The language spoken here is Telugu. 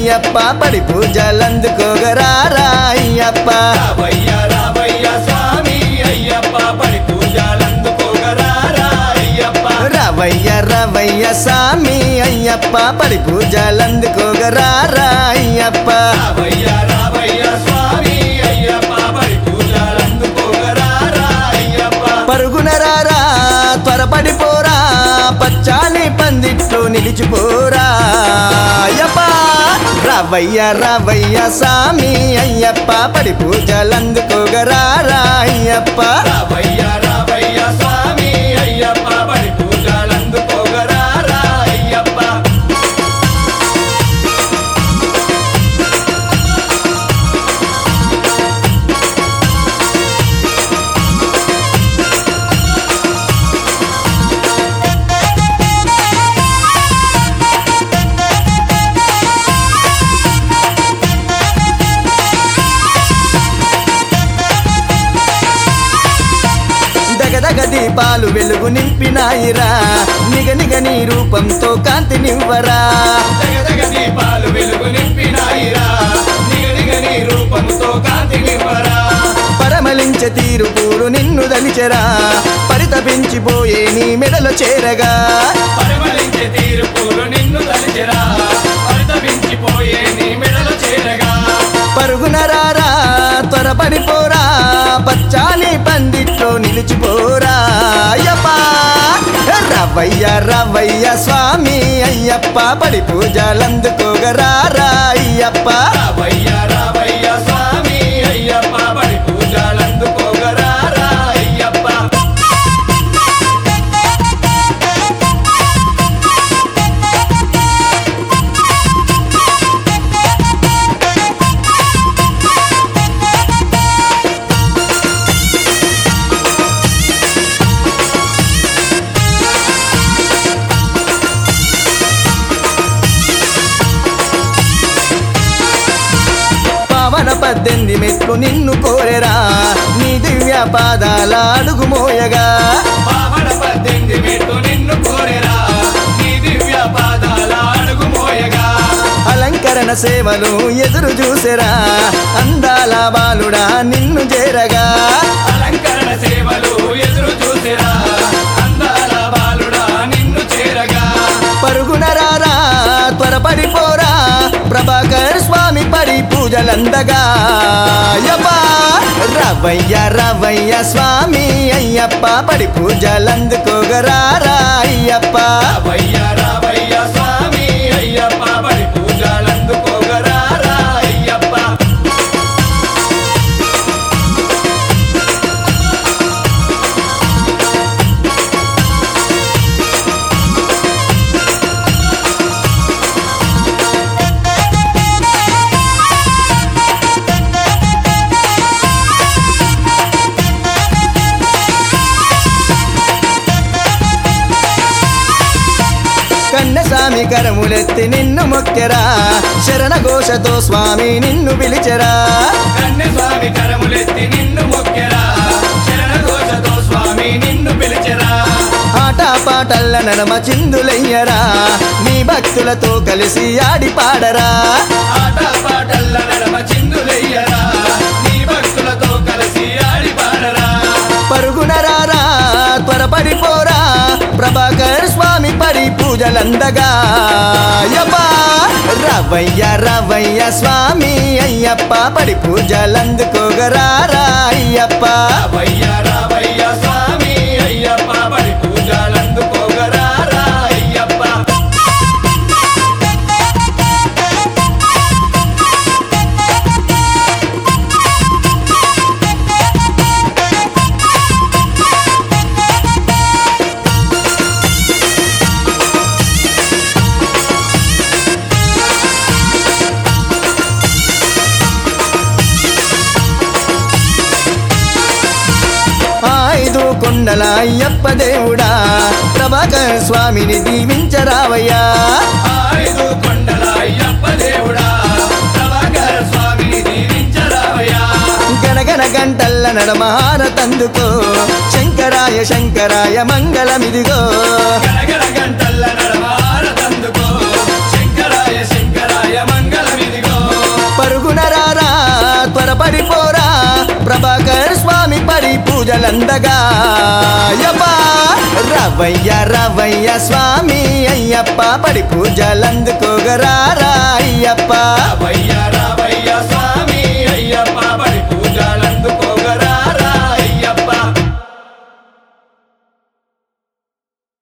అయ్యప్ప పడి పూజలందుకోగరారా అయ్యప్ప రావయ్య రావయ్య స్వామి అయ్యప్ప పడి పూజలందుకోగరారా అయ్యప్ప రవయ్య రవయ్య సామి అయ్యప్ప పడి పూజలందుకోగరారా అయ్యప్ప రావయ్య రావయ్య స్వామి అయ్యప్ప పడి పూజలందుకోగరారా అయ్యప్ప పరుగున రారా త్వరపడిపోరా పచ్చాలి పందిట్లో నిలిచిపోరా అయ్యప్ప రవయ్య రవయ్య సామి అయ్యప్ప పడి పూజలందుకోగరారా అయ్యప్ప రావయ్య రావయ్య స్వామి అయ్యప్ప పడి పూజలందుకోగరారా అయ్యప్ప దగదగ దీపాలు వెలుగు నింపినాయిరా నిగ నిగ నీ రూపంతో కాంతి నివ్వరా జగదగ దీపాలు వెలుగు నింపినాయిరా నిగనిగ నీ రూపంతో కాంతి నివ్వరా పరమలించ తీరు పూలు నిన్ను దలిచెరా పరితపించిపోయే నీ మెడలో చేరగా పరిమళించే తీరు పూలు నిన్ను తలిచెరా పరితపించిపోయే నీ మెడలు చేరగా పరుగున రారా త్వరపడిపోరా పచ్చాలి పందిట్లో నిలిచిపోరా అయ్యప్ప రవయ్య రవయ్య స్వామి అయ్యప్ప పడి పూజలందుకోగరారా అయ్యప్ప రావయ్య రావయ్య స్వామి అయ్యప్ప పడి పూజలందుకోగరారా అయ్యప్ప పవన పద్దెనిమిది మెట్లు నిన్ను కోరెరా నీ దివ్య పాదాల అడుగు మోయగా పావన పద్దెనిమిది మెట్టు నిన్ను కోరెరా నీ దివ్య పాదాల అడుగు మోయగా అలంకరణ సేవలు ఎదురు చూసెరా అందాల బాలుడా నిన్ను చేరగా అలంకరణ సేవలు ఎదురు చూసిరా అందాల బాలుడా నిన్ను చేరగా పరుగున రారా త్వరపడిపోరా ప్రభాకర్ స్వామి పడి పూజలందగా అయ్యప్ప రవయ్య రవయ్య స్వామి అయ్యప్ప పడి పూజలందుకోగరారా అయ్యప్ప రావయ్య రావయ్య స్వామి అయ్యప్ప పడి పూజలందుకోగరారా అయ్యప్ప కన్నస్వామి కరములెత్తి నిన్ను మొక్కెరా శరణ ఘోషతో స్వామి నిన్ను పిలిచెరా కన్నె స్వామి కరములెత్తి నిన్ను మొక్కెరా శరణ ఘోషతో స్వామి నిన్ను పిలిచెరా ఆట పాటల్ల నడమ చిందులయ్యరా నీ భక్తులతో కలిసి ఆడి పాడరా ఆట పాటల్ల నడమ చిందులయ్యరా నీ భక్తులతో కలిసి ఆడి పాడరా పరుగున రారా త్వరపడిపోరా ప్రభాకర్ స్వామి పడి పూజలందగా అయ్యప్ప రవయ్య రవయ్య స్వామి అయ్యప్ప పడి పూజలందుకోగరారా అయ్యప్ప రావయ్య రావయ్య స్వామి అయ్యప్ప పడి పూజలందుకోగరారా అయ్యప్ప ఆ ఐదు కొండల అయ్యప్ప దేవుడా ప్రభాకర్ స్వామిని దీవించరావయ్యా ఐదు కొండల అయ్యప్ప దేవుడా ప్రభాకర స్వామిని దీవించరావయ్యా గణగణ గంటల్ల నడమహార తందుకో శంకరాయ శంకరాయ మంగళమిదిగో గణగణ గంటల్ల నడవార తందుకో శంకరాయ శంకరాయ మంగళమి పూజలందగా అయ్యప్పా రవయ్య రవయ్య స్వామి అయ్యప్ప పడి పూజలందుకోగరారా అయ్యప్ప అవయ్య